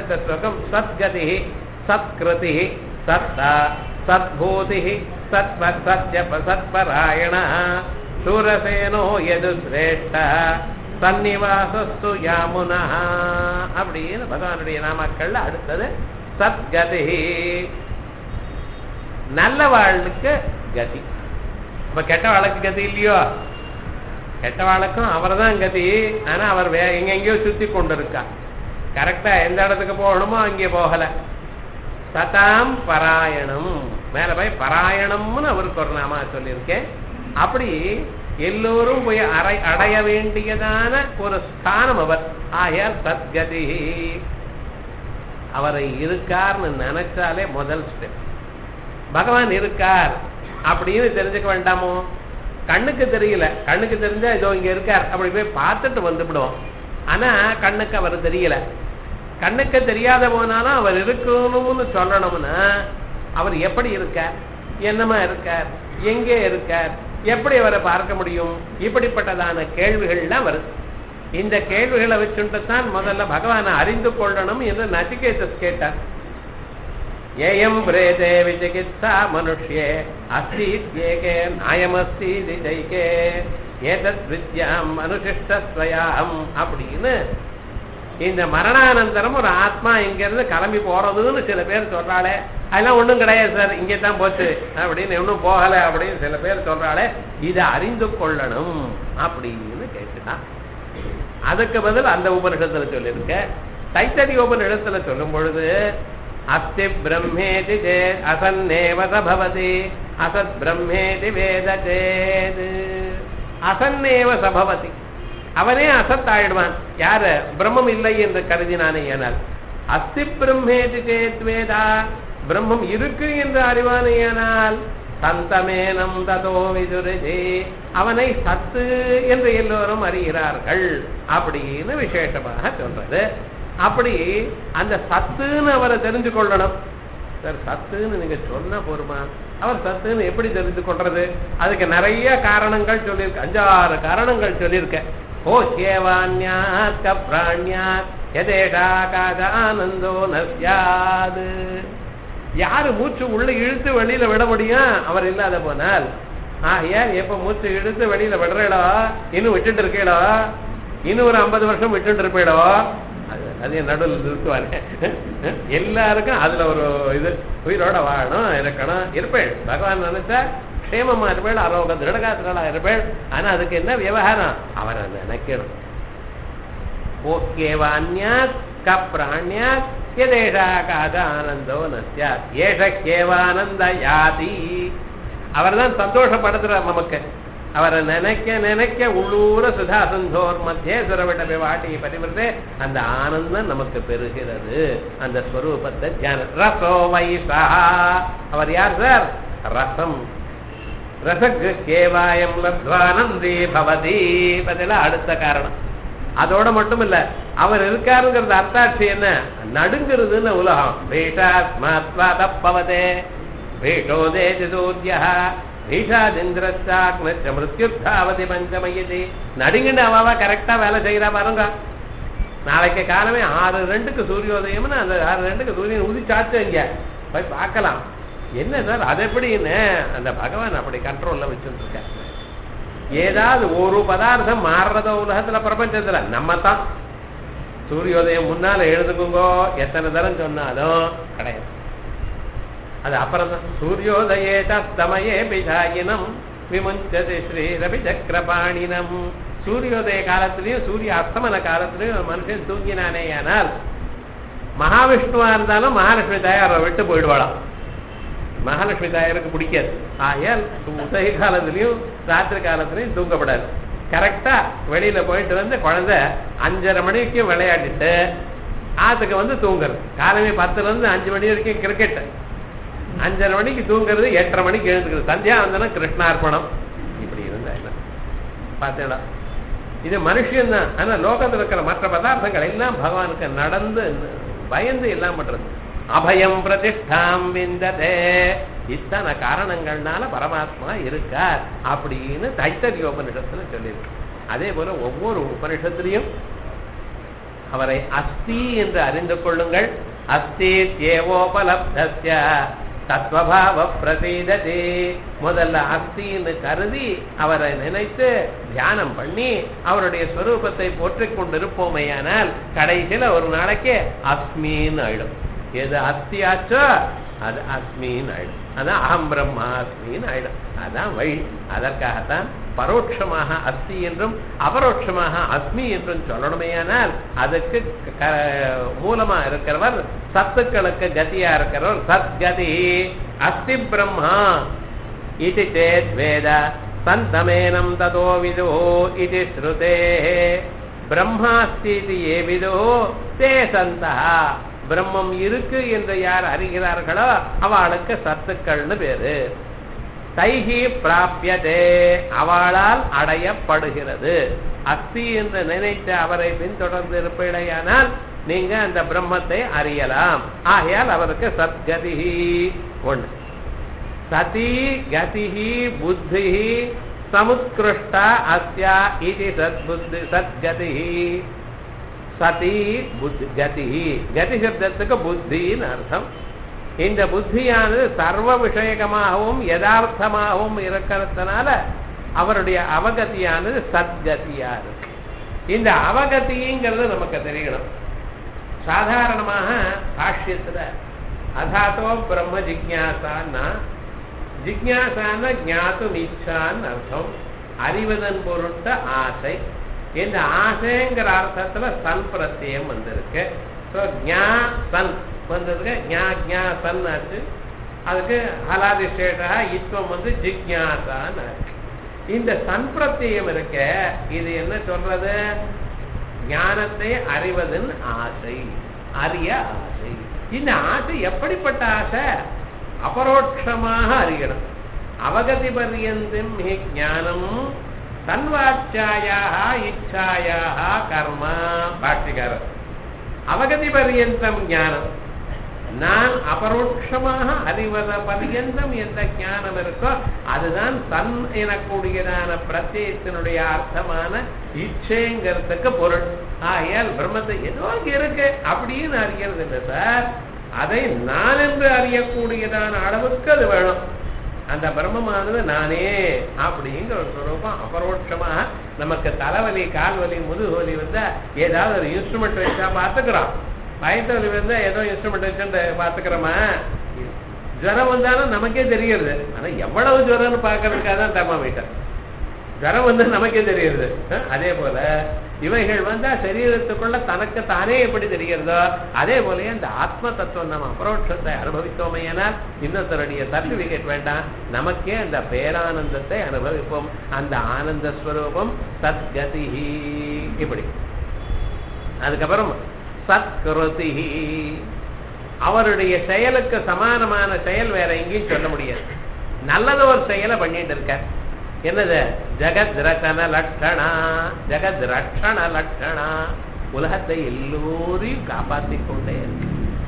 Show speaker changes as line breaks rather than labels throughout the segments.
அடுத்த ஸ்லோகம் சத்கதி சத்கிருதி சத்தா சத்பூதி சத்ப சத்ய சத்பராயண சூரசேனோ எது சிரேஷ்ட சந்நிவாசஸ்து யாமுனா அப்படின்னு பகவானுடைய நாமக்கள்ல அடுத்தது சத்கதி நல்ல வாழ்வுக்கு கதி இப்ப கெட்ட வாழ்க்கை கதி இல்லையோ கெட்ட வாழ்க்கும் அவர் தான் கதி ஆனா அவர் வே எங்கெங்கயோ சுத்தி கொண்டு இருக்கா கரெக்டா எந்த இடத்துக்கு போகணுமோ அங்கே போகல சதாம் பராயணம் மேல போய் பராயணம்னு அவருக்கு ஒரு நாமா சொல்லியிருக்கேன் அப்படி எல்லோரும் போய் அறை அடைய வேண்டியதான ஒரு ஸ்தானம் அவர் ஆயால் சத்கதி அவரை இருக்கார்னு நினைச்சாலே முதல் ஸ்டெப் பகவான் இருக்கார் அப்படின்னு தெரிஞ்சுக்க வேண்டாமோ கண்ணுக்கு தெரியல கண்ணுக்கு தெரிஞ்சா இதோ இங்க இருக்கார் அப்படி போய் பார்த்துட்டு வந்துவிடுவோம் ஆனா கண்ணுக்கு அவர் தெரியல கண்ணுக்கு தெரியாத போனாலும் அவர் இருக்கணும்னு சொல்லணும்னா அவர் எப்படி இருக்கார் என்னமா இருக்கார் எங்கே இருக்கார் எப்படி அவரை பார்க்க முடியும் இப்படிப்பட்டதான கேள்விகள்லாம் வருது இந்த கேள்விகளை வச்சுட்டு தான் முதல்ல பகவானை அறிந்து கொள்ளணும் என்று நச்சிகேதஸ் கேட்டார் ஏயம் பிரேதே விசிகித்சா மனுஷ்யே அஸ்தீத்யேகே நாயமஸ்தி திஜைகே ஏதத் வித்யாம் அனுசிஷ்டஸ்வயாம் அப்படின்னு இந்த மரணானந்தரம் ஒரு ஆத்மா இங்க இருந்து கிளம்பி போறதுன்னு சில பேர் சொல்றாளே அதெல்லாம் ஒண்ணும் கிடையாது சார் இங்கே தான் போச்சு அப்படின்னு ஒன்றும் போகல அப்படின்னு சில பேர் சொல்றாளே இதை அறிந்து கொள்ளணும் அப்படின்னு கேட்டுட்டான் அதுக்கு பதில் அந்த உபனிஷத்துல சொல்லியிருக்க தைத்தரி உபனிஷத்துல சொல்லும் பொழுது அஸ்தி பிரம்மேதி சேத் அசன்னேவ சபவதி அசத் பிரம்மேதி வேத சேத் அசன்னேவ சபவதி அவனே அசத் ஆயிடுவான் யாரு பிரம்மம் இல்லை என்று கருதினானே ஏனால் அஸ்தி பிரம்மேதி சேத் வேதா பிரம்மம் இருக்கு என்று அறிவானேயானால் சந்தமேனம் ததோ விதுருஜி அவனை சத்து என்று எல்லோரும் அறிகிறார்கள் அப்படின்னு விசேஷமாக சொல்றது அப்படி அந்த சத்துன்னு அவரை தெரிஞ்சு கொள்ளணும் சார் சத்துன்னு நீங்க சொன்ன போருமா அவர் சத்துன்னு எப்படி தெரிந்து கொள்றது அதுக்கு நிறைய காரணங்கள் சொல்லியிருக்க அஞ்சாறு காரணங்கள் சொல்லியிருக்க ஓ சேவான்யாத் கப்ராண்யாத் எதேஷா காதானந்தோ நஸ்யாது யாரு மூச்சு உள்ள இழுத்து வெளியில விட முடியும் அவர் இல்லாத போனால் ஆகையால் எப்ப மூச்சு இழுத்து வெளியில விடுறீடோ இன்னும் விட்டுட்டு இருக்கீடோ இன்னும் ஒரு ஐம்பது வருஷம் விட்டுட்டு இருப்பீடோ அது அது நடுவில் நிறுத்துவாரு எல்லாருக்கும் அதுல ஒரு இது உயிரோட வாழணும் இருக்கணும் இருப்பேள் பகவான் நினைச்சா க்ஷேமமா இருப்பேள் ஆரோக்கிய திருடகாத்திரலா இருப்பேள் ஆனா அதுக்கு என்ன விவகாரம் அவரை நினைக்கணும் ஓகேவான்யாத் கப்ராண்யாத் எதேஷா காத ஆனந்தோ நஸ்யாத் ஏஷ கேவானந்த யாதி அவர் தான் சந்தோஷப்படுத்துறார் நமக்கு அவரை நினைக்க நினைக்க உள்ளூர சுதாசந்தோர் மத்திய சுரவிட வாட்டி பரிவர்த்தே அந்த ஆனந்தம் நமக்கு பெறுகிறது அந்த ஸ்வரூபத்தை தியான ரசோ வைசா அவர் யார் சார் ரசம் ரசக்கு கேவாயம் லத்வானந்தி பவதி பதில அடுத்த காரணம் அதோட மட்டும் இல்ல அவர் இருக்காருங்கிறது அர்த்தாட்சி என்ன நடுங்கிறதுன்னு உலகம் பீஷாத்மாத்வாதப்பவதே பீஷோதே சூத்யா பீஷாதிந்திரஸ்தாக்னச்ச மிருத்யுத்தாவதி பஞ்சமயதி நடுங்கிட்டு அவாவா கரெக்டா வேலை செய்யறா பாருங்க நாளைக்கு காலமே ஆறு ரெண்டுக்கு சூரியோதயம்னு அந்த ஆறு ரெண்டுக்கு சூரியன் உதிச்சாச்சு இங்க போய் பார்க்கலாம் என்ன சார் அது எப்படின்னு அந்த பகவான் அப்படி கண்ட்ரோல்ல வச்சுட்டு இருக்க ஏதாவது ஒரு பதார்த்தம் மாறுறதோ உலகத்துல பிரபஞ்சத்துல நம்ம தான் சூரியோதயம் முன்னால எழுதுக்குங்கோ எத்தனை தரம் சொன்னாலும் கிடையாது அது அப்புறம் தான் சூரியோதயே தமயே பிதாயினம் விமுஞ்சதி ஸ்ரீ ரவி சக்கரபாணினம் சூரியோதய காலத்திலையும் சூரிய அஸ்தமன காலத்திலையும் மனுஷன் தூங்கினானே ஆனால் மகாவிஷ்ணுவா இருந்தாலும் மகாலட்சுமி தாயாரை விட்டு போயிடுவாளாம் மகாலட்சுமி தாயாருக்கு பிடிக்காது ஆயால் உதய காலத்திலையும் ராத்திரி காலத்திலையும் தூங்கப்படாது கரெக்டா வெளியில போயிட்டு வந்து குழந்தை அஞ்சரை மணிக்கு விளையாடிட்டு ஆத்துக்கு வந்து தூங்குறது காலமே பத்துல இருந்து அஞ்சு மணி வரைக்கும் கிரிக்கெட் அஞ்சரை மணிக்கு தூங்குறது எட்டரை மணிக்கு எழுந்துக்கிறது சந்தியாவந்தனம் கிருஷ்ணார்ப்பணம் இப்படி இருந்தா என்ன பார்த்தேடா இது மனுஷன் தான் ஆனா லோகத்தில் இருக்கிற மற்ற பதார்த்தங்கள் எல்லாம் பகவானுக்கு நடந்து பயந்து எல்லாம் பண்றது அபயம் பிரதிஷ்டாம் விந்ததே இத்தனை காரணங்கள்னால பரமாத்மா இருக்கார் அப்படின்னு தைத்தரிய உபனிஷத்துல சொல்லியிருக்கு அதே போல ஒவ்வொரு உபனிஷத்துலையும் அவரை அஸ்தி என்று அறிந்து கொள்ளுங்கள் அஸ்தி ஏவோபலப்தஸ்ய தத்வபாவ பிரசீததி முதல்ல அஸ்தின்னு கருதி அவரை நினைத்து தியானம் பண்ணி அவருடைய ஸ்வரூபத்தை போற்றிக் கொண்டிருப்போமேயானால் கடைசியில ஒரு நாளைக்கு அஸ்மின்னு ஆயிடும் எது அஸ்தியாச்சோ அது அஸ்மின்னு ஆயிடும் அதான் அகம் பிரம்மாஸ்மின்னு ஆயிடும் அதான் வழி அதற்காகத்தான் பரோட்சமாக அஸ்தி என்றும் அபரோட்சமாக அஸ்மி என்றும் சொல்லணுமேயானால் அதுக்கு க- மூலமா இருக்கிறவர் சத்துக்களுக்கு கதியா இருக்கிறவர் சத்கதி அஸ்தி பிரம்மா இது சேத் வேத சந்தமேனம் ததோ விதோ இது ஸ்ருதே பிரம்மாஸ்தி இது ஏ விதோ தே சந்தா பிரம்மம் இருக்கு என்று யார் அறிகிறார்களோ அவளுக்கு சத்துக்கள்னு பேரு தைஹி பிராபியதே அவளால் அடையப்படுகிறது அஸ்தி என்று நினைத்து அவரை பின்தொடர்ந்து இருப்பீடையானால் நீங்க அந்த பிரம்மத்தை அறியலாம் ஆகையால் அவருக்கு சத்கதி ஒண்ணு சதி கதிஹி புத்தி சமுத்கிருஷ்டா அஸ்யா இது சத்புத்தி சத்கதிஹி சதி புத்தி கதி கதி சப்தத்துக்கு புத்தின்னு அர்த்தம் இந்த புத்தியானது சர்வ விஷயகமாகவும் யதார்த்தமாகவும் இருக்கிறதுனால அவருடைய அவகதியானது சத்கதியா இருக்கு இந்த அவகதிங்கிறது நமக்கு தெரியணும் சாதாரணமாக பாஷ்யத்துல அதாத்தோ பிரம்ம ஜிக்யாசான்னா ஜிக்யாசான ஞாத்தும் இச்சான்னு அர்த்தம் அறிவதன் பொருட்ட ஆசை இந்த ஆசைங்கிற அர்த்தத்துல சன் பிரத்யம் வந்திருக்கு ஸோ ஞா சன் வந்ததுக்கு ஞா ஞா சன் ஆச்சு அதுக்கு ஹலாதிஷேஷா இத்வம் வந்து ஜிக்யாசான்னு ஆச்சு இந்த சன் பிரத்யம் இருக்க இது என்ன சொல்றது ஞானத்தை அறிவதன் ஆசை அறிய ஆசை இந்த ஆசை எப்படிப்பட்ட ஆசை அபரோட்சமாக அறியணும் அவகதி பர்யந்தம் ஹி ஞானம் தன்வாச்சாயாக இச்சாயாக கர்மா பாட்டிகாரர் அவகதி பர்யந்தம் ஞானம் நான் அபரோட்சமாக அறிவத பர்யந்தம் எந்த ஞானம் இருக்கோ அதுதான் தன் எனக்கூடியதான பிரத்யத்தினுடைய அர்த்தமான இச்சைங்கிறதுக்கு பொருள் ஆகையால் பிரம்மத்தை ஏதோ இங்க இருக்கு அப்படின்னு அறியறது இல்லை சார் அதை நான் என்று அறியக்கூடியதான அளவுக்கு அது வேணும் அந்த பிரம்மமானது நானே அப்படிங்கிற ஒரு ஸ்வரூபம் அபரோட்சமாக நமக்கு தலைவலி கால்வலி முதுகுவலி வந்தா ஏதாவது ஒரு இன்ஸ்ட்ருமெண்ட் வச்சா பார்த்துக்கிறோம் பயத்த வலி வந்தா ஏதோ இன்ஸ்ட்ருமெண்ட் வச்சு பார்த்துக்கிறோமா ஜுரம் வந்தாலும் நமக்கே தெரியுது ஆனா எவ்வளவு ஜுரம்னு பார்க்கறதுக்காக தான் தெர்மாமீட்டர் ஜுரம் வந்து நமக்கே தெரியுது அஹ், அதே போல இவைகள் வந்தா சரீரத்துக்குள்ள தனக்கு தானே எப்படி தெரிகிறதோ அதே போலயே அந்த ஆத்ம தத்துவம் நம்ம அபரோட்சத்தை அனுபவித்தோமையானால் இன்னொருத்தருடைய சர்டிபிகேட் வேண்டாம் நமக்கே அந்த பேரானந்தத்தை அனுபவிப்போம் அந்த ஆனந்த ஸ்வரூபம் சத்கதி இப்படி அதுக்கப்புறம் சத்கிருதி அவருடைய செயலுக்கு சமானமான செயல் வேற எங்கேயும் சொல்ல முடியாது நல்லது ஒரு செயலை பண்ணிட்டு இருக்க என்னது ஜெகத் ரச்சன லட்சணா ஜெகத் ரட்சண லட்சணா உலகத்தை எல்லோரையும் காப்பாத்திக் கொண்டே இருக்கு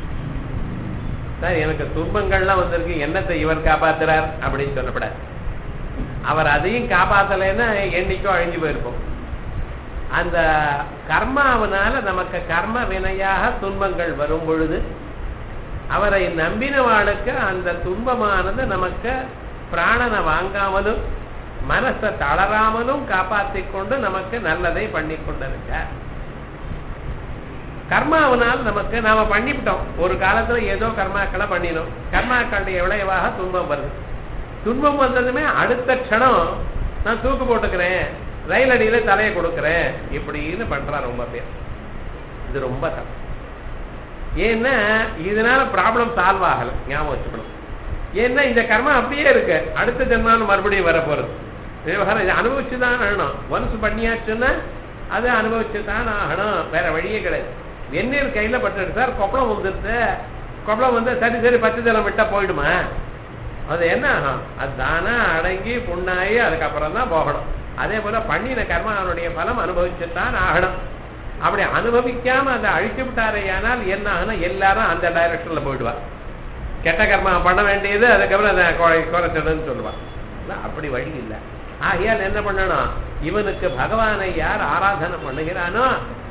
சார் எனக்கு துன்பங்கள்லாம் வந்திருக்கு என்னத்தை இவர் காப்பாத்துறார் அப்படின்னு சொல்லப்படாது அவர் அதையும் காப்பாத்தலைன்னா என்னைக்கோ அழிஞ்சு போயிருப்போம் அந்த கர்மாவனால நமக்கு கர்ம வினையாக துன்பங்கள் வரும் பொழுது அவரை நம்பினவாளுக்கு அந்த துன்பமானது நமக்கு பிராணனை வாங்காமலும் மனசை தளராமலும் காப்பாற்றிக் கொண்டு நமக்கு நல்லதை பண்ணி கொண்டிருக்கார் கர்மாவனால் நமக்கு நாம பண்ணிவிட்டோம் ஒரு காலத்துல ஏதோ கர்மாக்களை பண்ணினோம் கர்மாக்களுடைய விளைவாக துன்பம் வருது துன்பம் வந்ததுமே அடுத்த க்ஷணம் நான் தூக்கு போட்டுக்கிறேன் ரயில் அடியில தலையை கொடுக்கிறேன் இப்படின்னு பண்றா ரொம்ப பேர் இது ரொம்ப தப்பு ஏன்னா இதனால ப்ராப்ளம் சால்வ் ஆகல ஞாபகம் வச்சுக்கணும் ஏன்னா இந்த கர்மா அப்படியே இருக்கு அடுத்த ஜென்மாவில் மறுபடியும் வர போறது விவகாரம் இதை அனுபவிச்சு தான் ஆகணும் ஒன்ஸ் பண்ணியாச்சுன்னா அதை அனுபவிச்சு தான் ஆகணும் வேற வழியே கிடையாது வெந்நீர் கையில பட்டுட்டு சார் கொப்பளம் வந்துருது கொப்பளம் வந்து சரி சரி பச்சை ஜலம் விட்டா போயிடுமா அது என்ன ஆகும் அது தானா அடங்கி புண்ணாகி அதுக்கப்புறம் தான் போகணும் அதே போல பண்ணின கர்மா அவனுடைய பலம் அனுபவிச்சுத்தான் ஆகணும் அப்படி அனுபவிக்காம அதை அழிச்சு விட்டாரேயானால் என்ன ஆகுனா எல்லாரும் அந்த டைரக்ஷன்ல போயிடுவா கெட்ட கர்மா பண்ண வேண்டியது அதுக்கப்புறம் அதை குறை- குறைச்சிடுன்னு சொல்லுவான் இல்ல, அப்படி வழி இல்லை ஆகையால் என்ன பண்ணணும் இவனுக்கு பகவானை யார் ஆராதனை பண்ணுகிறானோ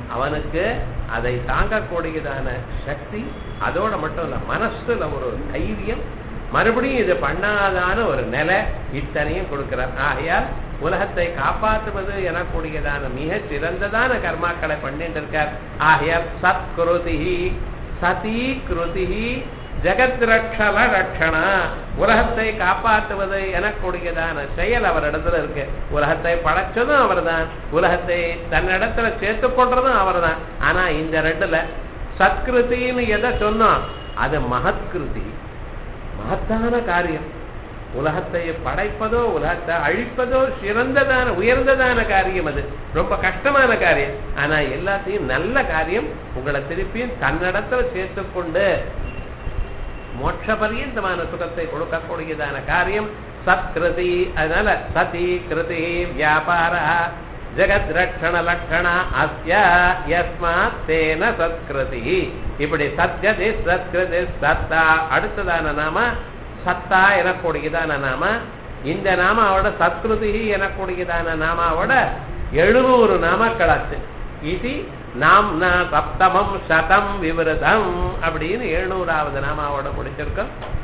அவனுக்கு அதை தாங்கக்கூடியதான சக்தி அதோட மட்டும் இல்ல மனசுல ஒரு தைரியம் மறுபடியும் இது பண்ணாதான ஒரு நிலை இத்தனையும் கொடுக்கிறார் ஆகையால் உலகத்தை காப்பாற்றுவது எனக்கூடியதான மிக சிறந்ததான கர்மாக்களை பண்ணிட்டு இருக்கார் ஆகையால் சத்குருதி சதி கிருதி ஜெகத் ரக்ஷல ரட்சணா உலகத்தை காப்பாற்றுவது எனக்கூடியதான செயல் அவரிடத்துல இருக்கு உலகத்தை படைச்சதும் அவர்தான் உலகத்தை தன்னிடத்துல சேர்த்து கொள்றதும் அவர்தான் ஆனா இந்த ரெண்டுல சத்கிருத்தின்னு எதை சொன்னோம் அது மகத்கிருதி மகத்தான காரியம் உலகத்தை படைப்பதோ உலகத்தை அழிப்பதோ சிறந்ததான உயர்ந்ததான காரியம் அது ரொம்ப கஷ்டமான காரியம் ஆனா எல்லாத்தையும் நல்ல காரியம் உங்களை திருப்பியும் தன்னிடத்துல சேர்த்துக்கொண்டு மோட்ச பரியந்தமான சுகத்தை கொடுக்கக்கூடியதான காரியம் சத்கிருதி அதனால சதி கிருதி வியாபார ஜெகத் ரட்சண லட்சண அஸ்ய யஸ்மாத் தேன சத்கிருதி இப்படி சத்யதி சத்கிருதி சத்தா அடுத்ததான நாம சத்தா எனக்கூடியதான நாம இந்த நாமாவோட சத்கிருதி எனக்கூடியதான நாமாவோட எழுநூறு நாமக்களாச்சு இது நாம் சப்தமம் சதம் விவரதம் அப்படின்னு எழுநூறாவது நாமாவோட முடிச்சிருக்கோம்